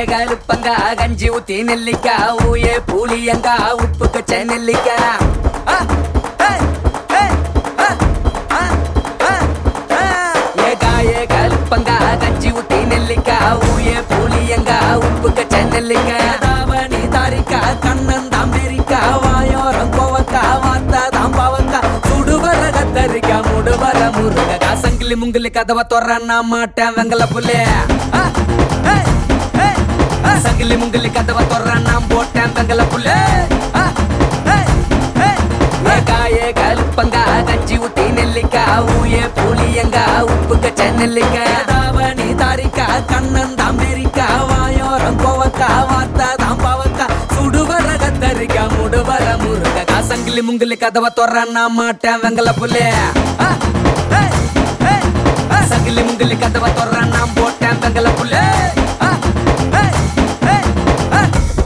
கருப்பங்க கஞ்சி ஊத்தி நெல்லிக்கா ஊயே புளியங்கா உப்பு கச்ச நெல்லிக்கா ஆ, ஏய், ஏய், ஆ, ஆ, ஆ, ஆ. ஏகா ஏ கருப்பங்க கஞ்சி ஊத்தி நெல்லிக்கா ஊயே புளியங்கா உப்பு கச்ச நெல்லிக்கா தாவணி தாரிக்கா கண்ணன் தாம்பேரிக்கா வாயோரம் கோவக்கா வாத்தா தாம்பாவக்கா சுடுவர கத்தரிக்கா முடுவர முருகக்கா சங்கிலி முங்கிலி கதவை தொற நான் மாட்டேன் வெங்கல புள்ளே ஆ, ஏய், ஏய், ஆ. சங்கிலி முங்கிலி கதவை தொற நான் போட்டேன் வெங்கல புள்ளே ஆ, ஏய், ஏய், ஏகா ஏ கருப்பங்கா கஞ்சி ஊத்தி நெல்லிக்கா ஊயே புளியங்கா உப்பு கச்ச நெல்லிக்கா தாவணி தாரிக்கா கண்ணன் தாம்பேரிக்கா வாயோரம் கோவக்கா வாத்தா தாம்பாவக்கா சுடுவர கத்தரிக்கா முடுவர முருகக்கா சங்கிலி முங்கிலி கதவை தொற நான் மாட்டேன் வெங்கல புள்ளே ஆ, ஏய், ஏய், ஆ. சங்கிலி முங்கிலி கதவை தொற நான் போட்டேன் வெங்கல புள்ளே ஆ, ஏய், ஏய், ஆ.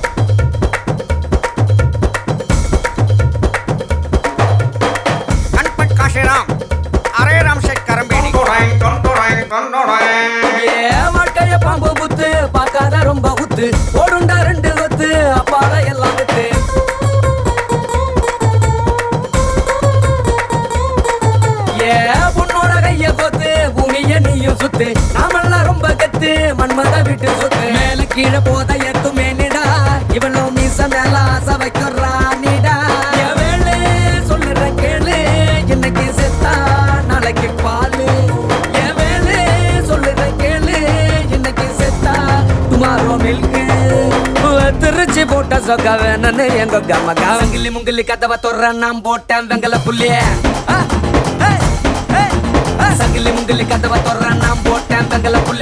கண்பட் காஷிராம் அரே ராம் ஷேக் கரம்பேடி ஏ வாழ்க்கைய பாம்பு புத்து பார்க்காத ரொம்ப குத்து ஓடுண்டா ரெண்டு கொத்து அப்பால எல்லாம் வித்து ஏ பொண்ணோட கைய கொத்து பூமிய நீயும் சுத்து நாமெல்லாம் ரொம்ப கத்து மண்மத விட்டு சுத்து மேல கீழே போத எத்துமே நிடா இவனோ மீச மேல ஆசை வைக்கிறா நீடா என் வேலை சொல்லுற கேளு இன்னைக்கு செத்தா நாளைக்கு பாலு என் வேலை சொல்லுற கேளு இன்னைக்கு செத்தா டுமாரோ மில்கு திருச்சி போட்ட சொக்க வேணும்னு எங்க கம்ம காவங்கிலி முங்கிலி கதவை தொற நான் போட்டேன் வெங்கல புள்ளிய சங்கிலி முங்கிலி கதவை தொற நான் போட்டேன் வெங்கல புள்ள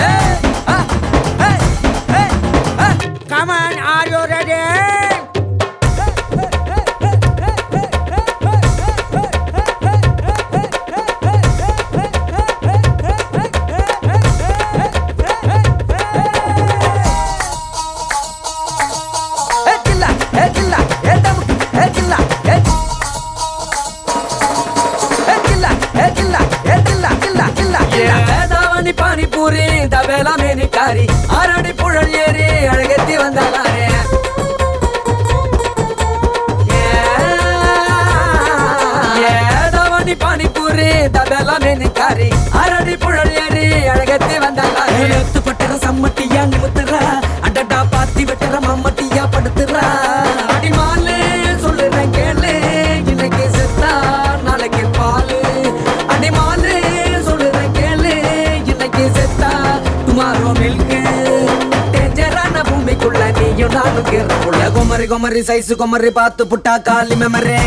கமன் ஆர் யூ ரெடி தாவணி பானிபூரி தவேலா மேனிக்காரி ஆரடி புழல் ஏறி அழகத்தி வந்தாலே ஏதாவணி பானிபூரி தவேலா மேனிக்காரி ஆரடி புழல் ஏறி அழகத்தி வந்தாலே எழுத்து பட்டுற சம்மட்டியா நிமித்துறா அடடா பாத்தி வெட்டுற மம்மட்டியா படுத்துறா அடிமாலு சொல்லுறேன் கேளு இன்னைக்கு செத்தா நாளைக்கு பாலு அடிமாலு சொல்லுறேன் கேளு இன்னைக்கு செத்தா டுமாரோ மில்கு டேஞ்சரான பூமிக்குள்ள நீயும் நானும் கேரக்குள்ள குமரி குமரி சைஸ் குமரி பார்த்து புட்டா காலி மெமரே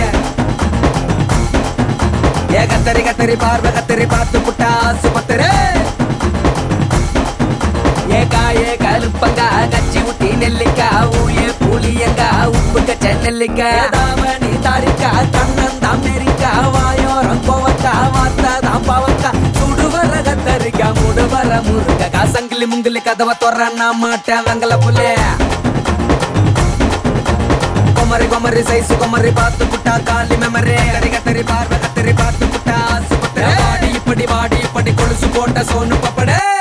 ஏ கத்தரி கத்தரி பார்வை கத்தரி பார்த்து புட்டா ஆசுபத்திரே ஏகா ஏ கருப்பங்கா கச்சி ஊத்தி நெல்லிக்கா ஊயே புளியங்கா உப்பு கச்ச நெல்லிக்கா தாவணி தாரிக்கா கண்ணன் தாமேரிக்கா வாயோரம் கோவக்கா வாத்தா தாம்பாவக்கா சுடுவர கத்தரிக்கா முடுவர முருங்கக்கா சங்கிலி முங்கிலி கதவை தொற நான் மாட்டேன் வெங்கல புள்ளே கொமரி கொமரி சைஸ் கொமரி பார்த்து புட்டா காலி மெமரே கரி கத்தரி பார்வை கத்தரி பார்த்து புட்டா ஆசுபத்திரே வாடி இப்படி வாடி இப்படி கொலுசு போட்ட சோனு பப்படே